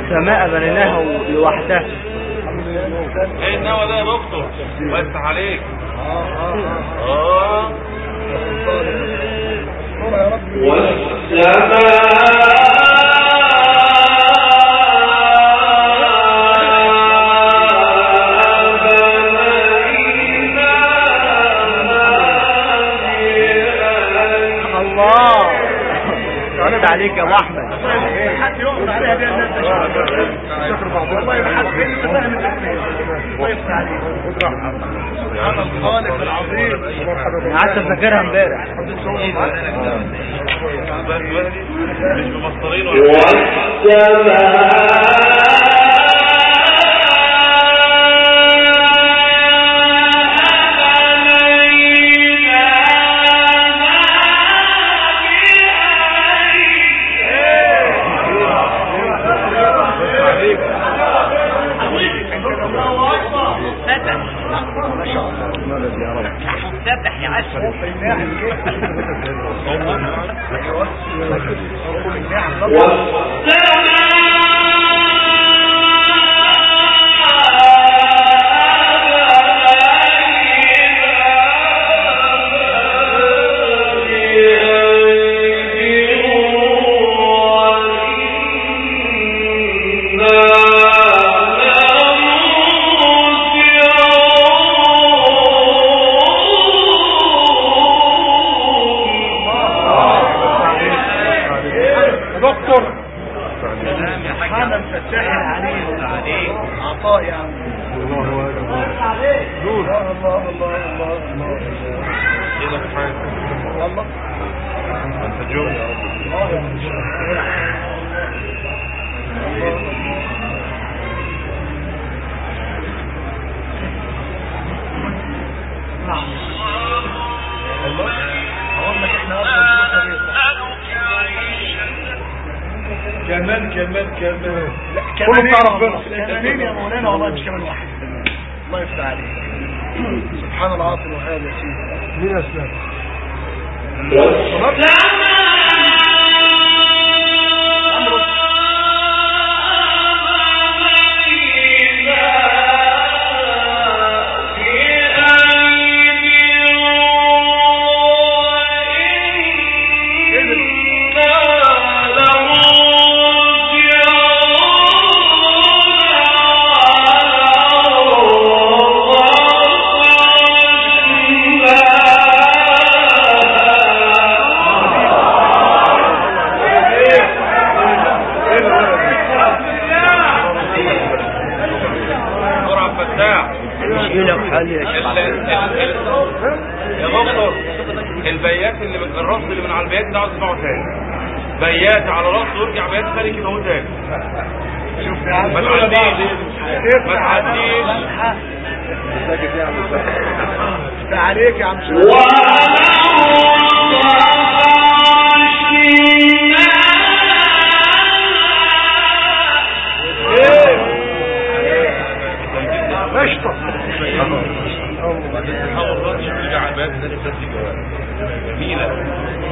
والسماء بنيناها لوحدها ايه النوى ده يا دكتور الله يفتح عليك اه الله رد عليك يا ابو احمد حد يقف عليها دي الناس شكر بعض والله ما حد فين اللي فاهم التفسير الله يفتح عليك سبحان الخالق العظيم انا قعدت اذاكرها امبارح مش بمسطرين ولا فتح يا عسل دكتور سبحان الفتاح العليم عطاء يا عم الله الله الله الله الله كده في حاجه الله انت جون كمان كمان كمان لا كله كمان بتاع ربنا. كمانين يا مولانا والله مش كمان واحد الله يفتح عليك سبحان العاطل الوهاب يا سيدي مين اسلام دكتور عبد الفتاح مشكلة في حالي يا ال- شيخ ال- ال- يا دكتور البيات اللي من الرص اللي من على البيات ده عاوز اسمعه تاني بيات على راسه ويرجع بيات ثاني كده هو تاني شوف يا عم ما تعديش ما تعديش افتح عليك يا عم شوف قشطة حاول الرد يرجع على البيات ثاني بس جواب جميلة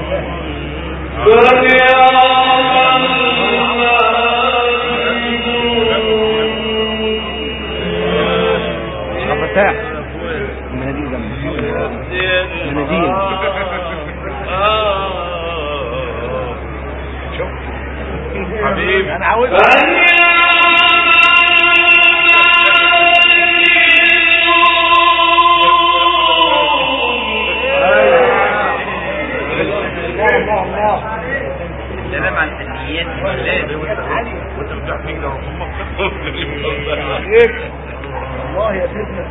عبد الفتاح المناديل جنبي مناديل حبيبي انا عاوز الله الله سلام على الفنيات وانت بتاع فيك ده عليك الله يا سيدنا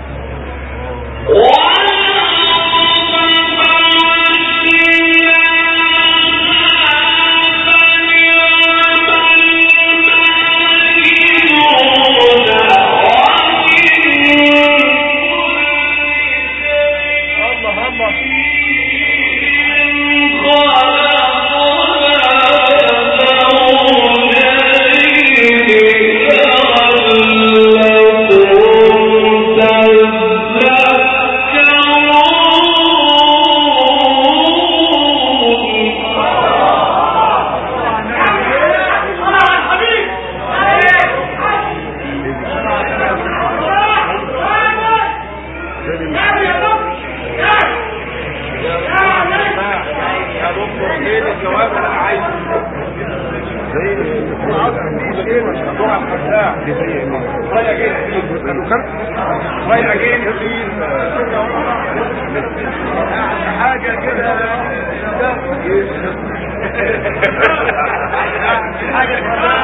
الله الله تذكر حاجة كده حاجة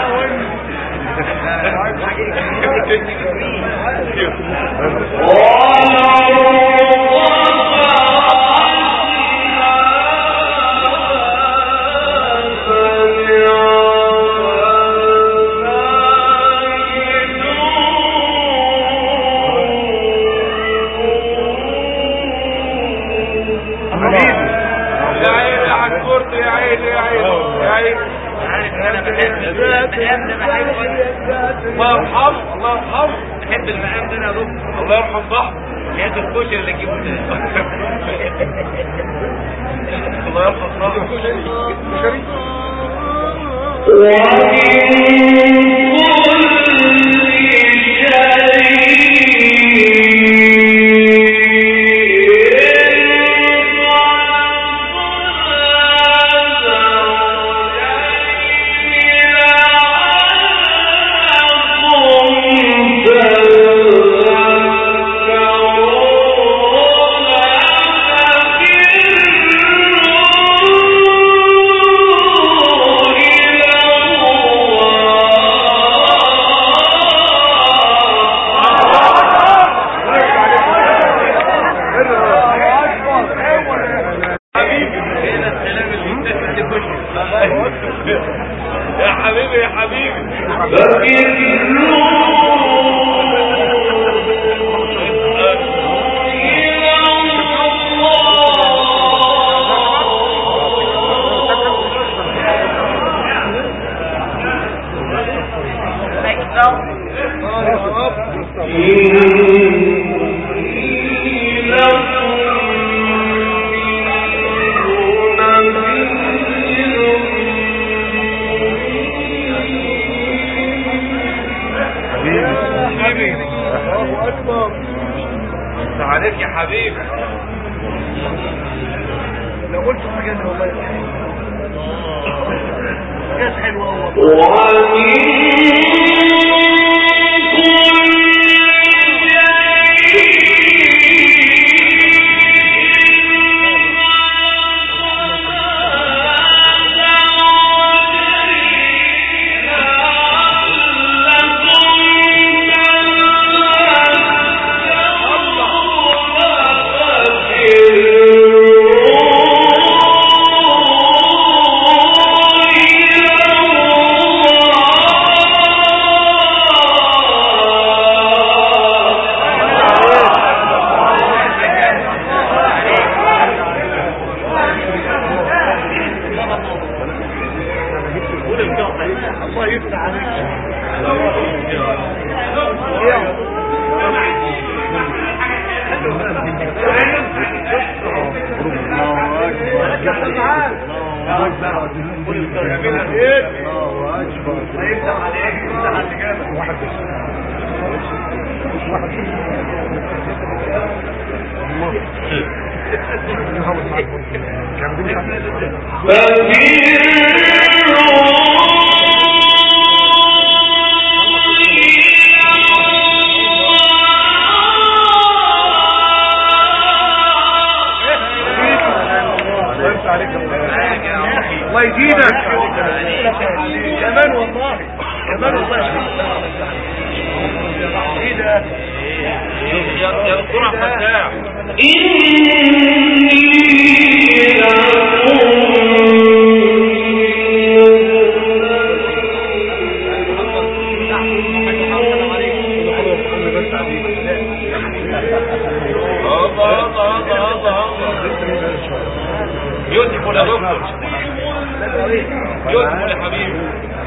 يا عيني يا عكورتي يا عيني يا عيني يا عيني عارف ان انا بحب المقام ده بحبه الله يرحمه الله يرحمه بحب المقام ده انا يا دكتور الله يرحم صاحبه هات الكشري اللي تجيبه ده الله يرحم صاحبه هنا السلام اللي يتاكل الكشري يا حبيبي يا حبيبي حبيبي انت عليك يا حبيبي لو قلت حاجات والله حاجات حلوة والله الله يفتح عليك الله يزيدك كمان والله كمان والله ايه ده يا يا دكتور عبد الفتاح الله الله الله الله يوسف يا دكتور يوسف يا حبيبي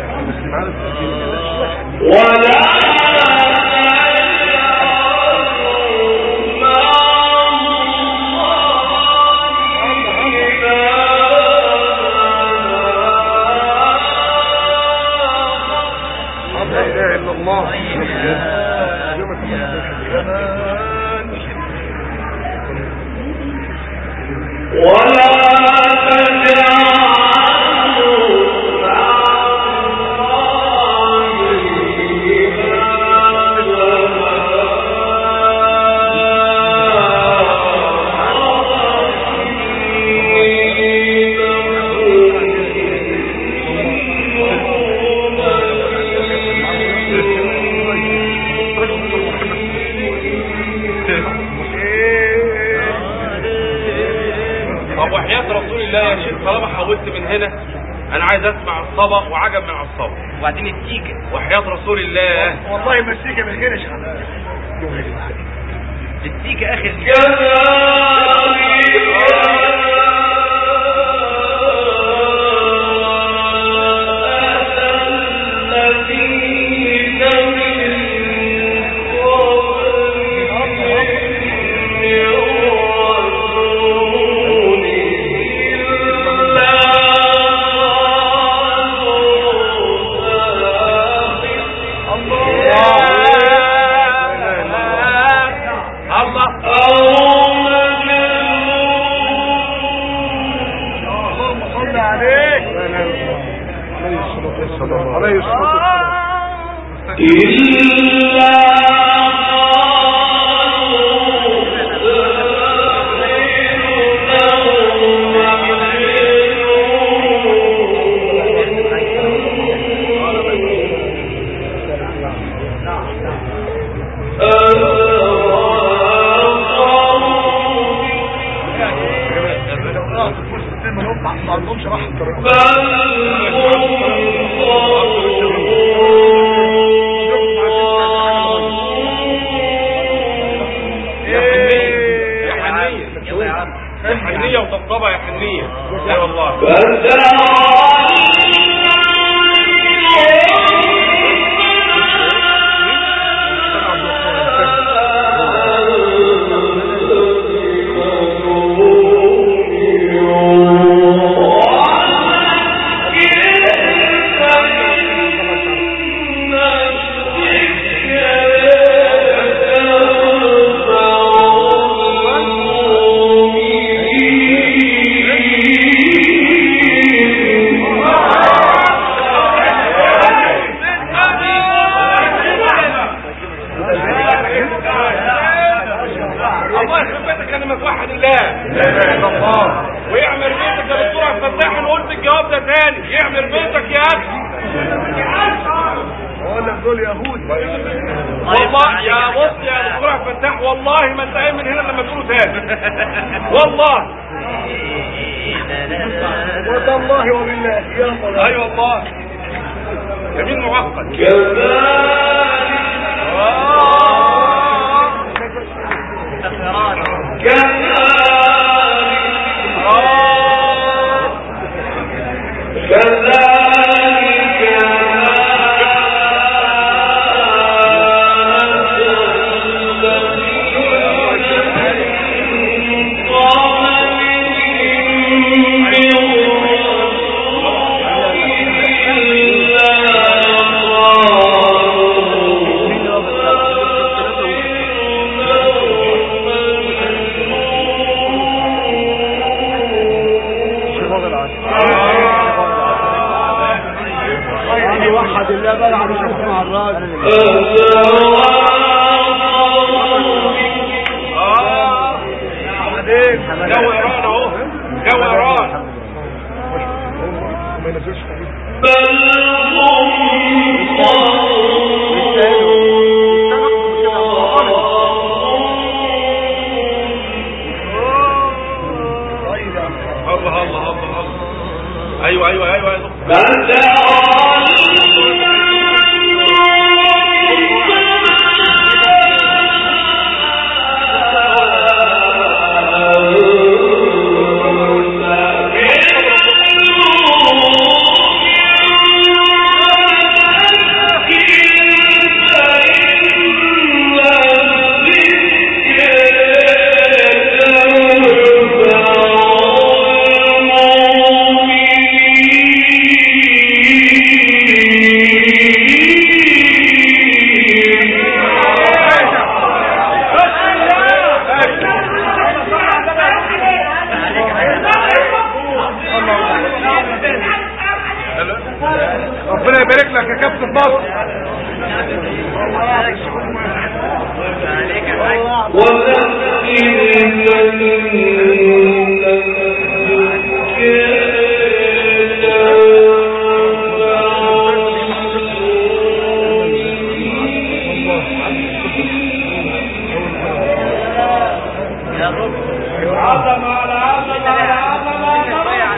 لا اله الا الله ولا تجعلوا الله يا شيخ طالما حولت من هنا انا عايز اسمع الصبا وعجب من الصبا وبعدين التيكة وحياة رسول الله والله مسيكة من غير شغل التيكة اخر اللهم صل عليك عليه الصلاة خلاص الفرصة تتم لهم ما عندهمش راحة يا حنية يلا يا عم يا حنية وطبطبة يا حنية لا والله الله يخرب بيتك انا متوحد الله ويعمر بيتك يا دكتور عبد الفتاح انا قلت الجواب ده تاني يعمر بيتك يا اخي اقول لك دول يهود والله يا بص يا دكتور عبد الفتاح والله ما انت قايم من هنا لما تقولوا تاني والله والله وبالله يا الله اي والله يمين معقد وحد الله بقى عم اسمع الراجل اه بعدين جو ايران اهو جو ايران ما ينزلش حبيبي طيب يا عم. الله الله الله الله ايوه ايوه ايوه يا دكتور ربنا يبارك لك يا كابتن مصر عظمة على عظمة على عظمة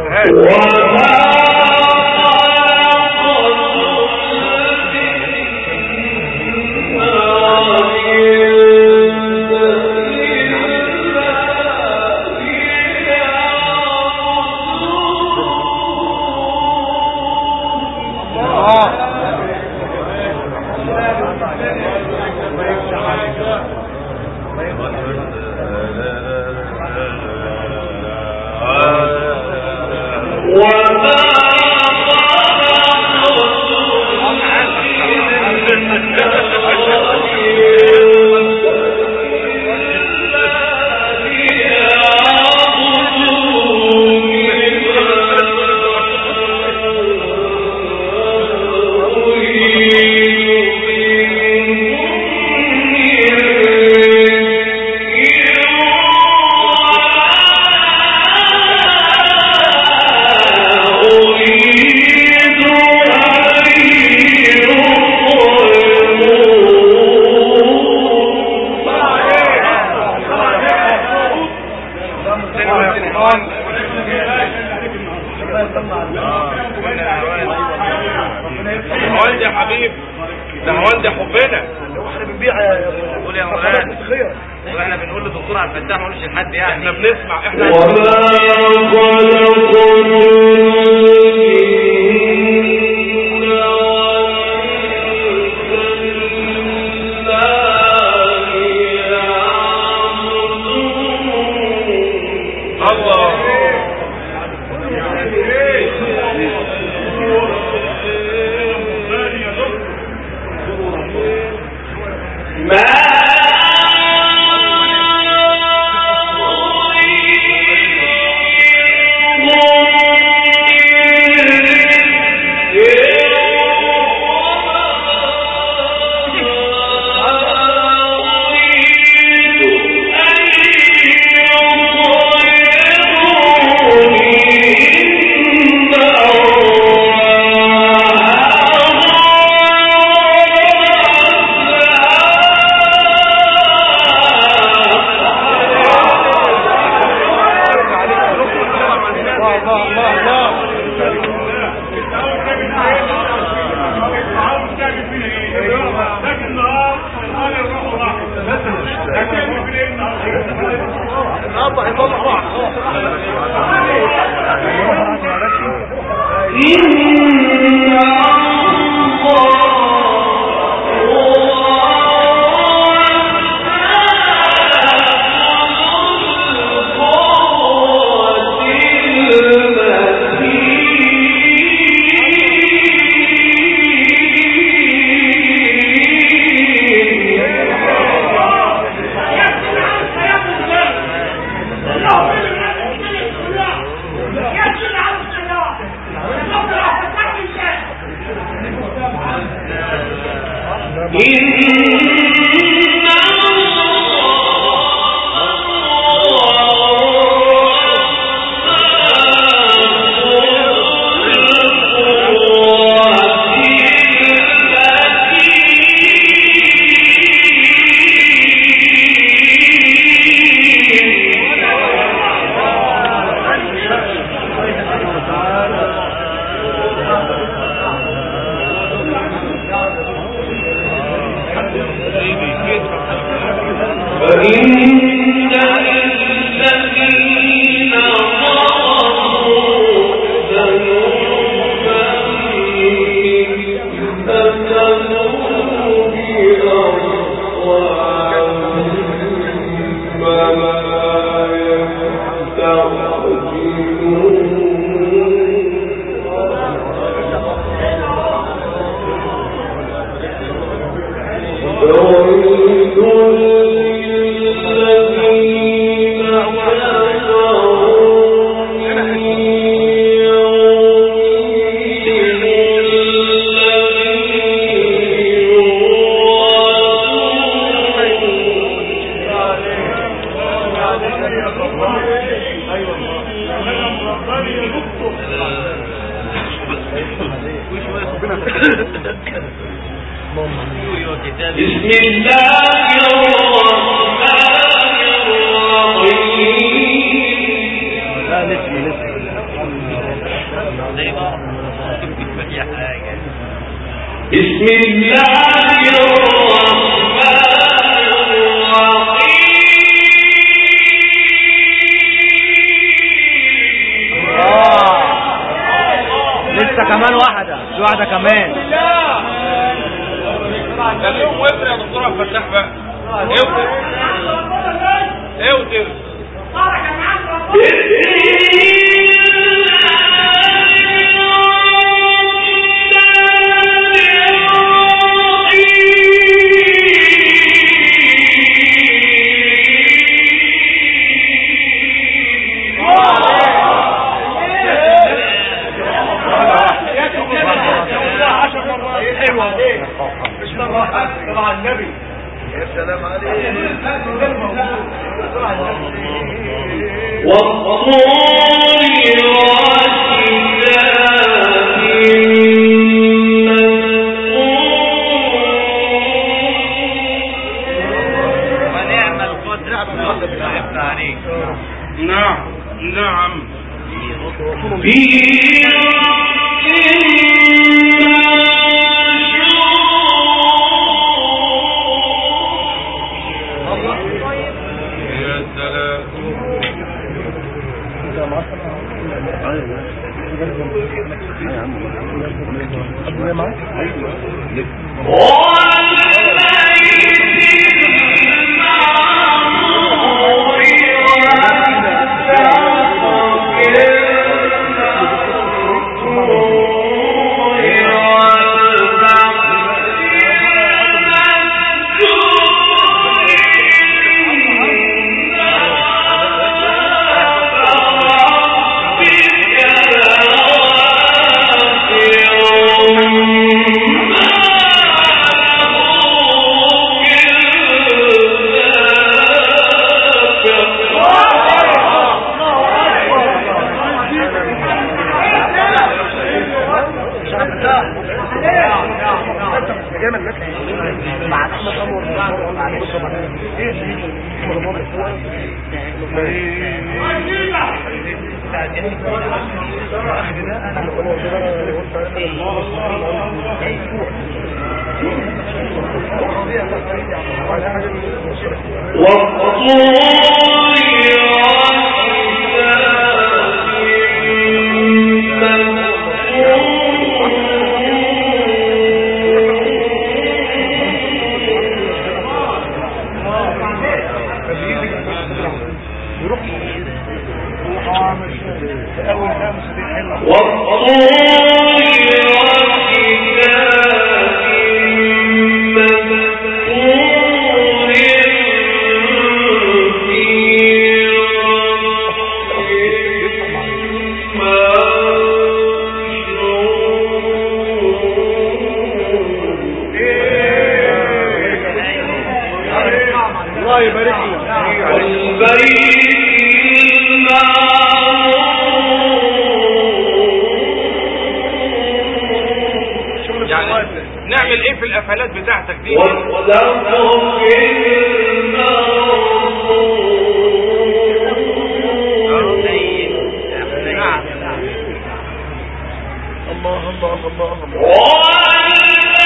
موالد يا حبيب ده موالد حبنا احنا بنبيع يا قول يا خلاص مولانا خير واحنا بنقول لدكتور عبد الفتاح ما قولش لحد يعني احنا بنسمع احنا الله النهارده هيطلع بعض بسم الله الرحمن الرحيم زي ما في حاجة بسم الله الرحمن الرحيم آه. لسه كمان واحدة في واحدة كمان خليهم وفر يا دكتور عبد الفتاح بقى اوتر اوتر مش مرة واحدة مع النبي يا سلام عليك ونعم القدر الله عليك نعم نعم يا سلام الله يبارك لك شغل يعني يعني نعمل ايه في القفلات بتاعتك دي الله الله الله الله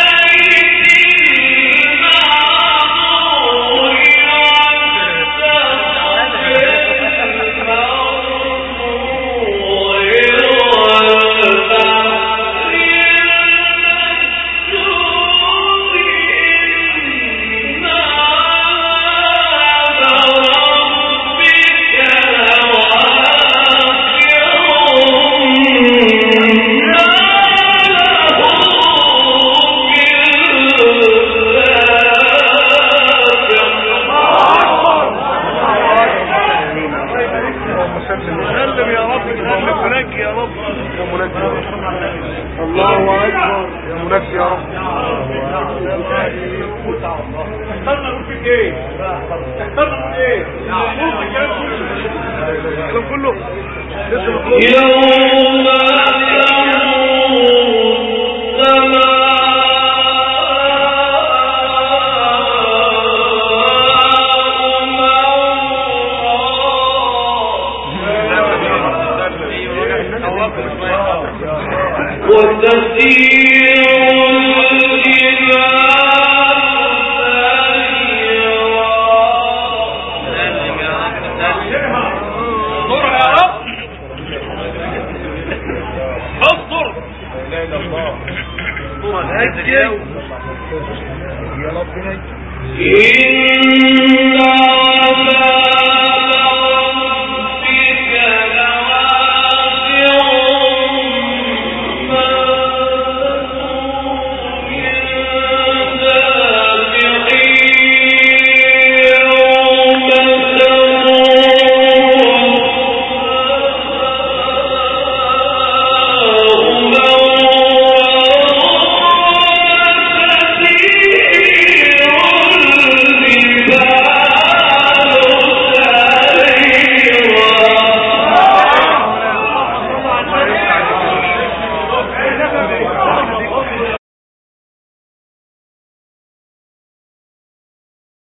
سلم يا رب سلم منجي يا رب يا منجي الله اكبر يا منجي يا رب تحترنا نقول فيك ايه تحترنا نقول ايه نقول الكلام كله الكلام كله لسه مطلوب سلم يا رب سلم استرها يا رب استر لا اله الا الله نجي يا رب نجي إنا